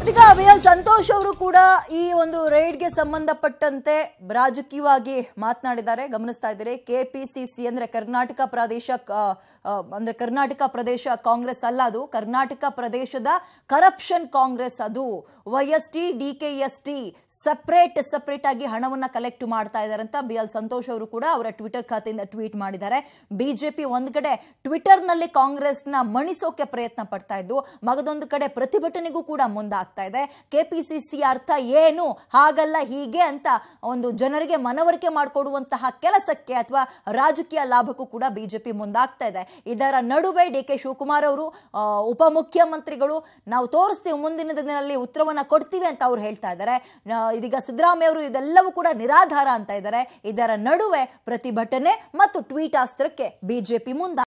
ಇದೀಗ ಅಭಿಯಲ್ ಸಂತೋಷ್ ಅವರು ಕೂಡ ಈ ಒಂದು ರೈಡ್ಗೆ ಸಂಬಂಧಪಟ್ಟಂತೆ ರಾಜಕೀಯವಾಗಿ ಮಾತನಾಡಿದ್ದಾರೆ ಗಮನಿಸ್ತಾ ಇದ್ದೀರಿ ಕೆಪಿಸಿಸಿ ಅಂದ್ರೆ ಕರ್ನಾಟಕ ಪ್ರದೇಶ ಆ, ಆ, ಅಂದ್ರೆ ಕರ್ನಾಟಕ ಪ್ರದೇಶ ಕಾಂಗ್ರೆಸ್ ಅಲ್ಲ ಅದು ಕರ್ನಾಟಕ ಪ್ರದೇಶದ ಕರಪ್ಷನ್ ಕಾಂಗ್ರೆಸ್ ಅದು Y S T D K S T separate separate ಆಗಿ ಹಣವನ್ನ ಕಲೆಕ್ಟ್ ಮಾಡ್ತಾ ಇದ್ದಾರೆ ಅಂತ ಬಿ ಎಲ್ ಸಂತೋಷ್ ಅವರು ಕೂಡ ಅವರ ಟ್ವಿಟರ್ ಖಾತೆಯಿಂದ ಟ್ವೀಟ್ ಮಾಡಿದ್ದಾರೆ ಬಿಜೆಪಿ ಒಂದ್ ಕಡೆ ಟ್ವಿಟರ್ ನಲ್ಲಿ ಕಾಂಗ್ರೆಸ್ನ ಮಣಿಸೋಕೆ ಪ್ರಯತ್ನ ಪಡ್ತಾ ಇದ್ದು ಮಗದೊಂದು ಕಡೆ ಪ್ರತಿಭಟನೆಗೂ ಕೂಡ ಮುಂದಾಗ್ತಾ ಇದೆ ಕೆಪಿಸಿಸಿ ಅರ್ಥ ಏನು ಹಾಗಲ್ಲ ಹೀಗೆ ಅಂತ ಒಂದು ಜನರಿಗೆ ಮನವರಿಕೆ ಮಾಡಿಕೊಡುವಂತಹ ಕೆಲಸಕ್ಕೆ ಅಥವಾ ರಾಜಕೀಯ ಲಾಭಕ್ಕೂ ಕೂಡ ಬಿಜೆಪಿ ಮುಂದಾಗ್ತಾ ಇದೆ ಇದರ ನಡುವೆ ಡಿ ಕೆ ಶಿವಕುಮಾರ್ ಅವರು ಆ, ಉಪಮುಖ್ಯಮಂತ್ರಿಗಳು ನಾವು ತೋರಿಸ್ತೀವಿ ಮುಂದಿನ ದಿನದಲ್ಲಿ ಉತ್ತರವನ್ನ ಕೊಡ್ತೀವಿ ಅಂತ ಅವ್ರು ಹೇಳ್ತಾ ಇದ್ದಾರೆ ಆ, ಇದೀಗ ಸಿದ್ದರಾಮಯ್ಯ ಅವರು ಇದೆಲ್ಲವೂ ಕೂಡ ನಿರಾಧಾರ ಅಂತ ಇದ್ದಾರೆ ಇದರ ನಡುವೆ ಪ್ರತಿಭಟನೆ ಮತ್ತು ಟ್ವೀಟ್ ಅಸ್ತ್ರಕ್ಕೆ ಬಿಜೆಪಿ ಮುಂದ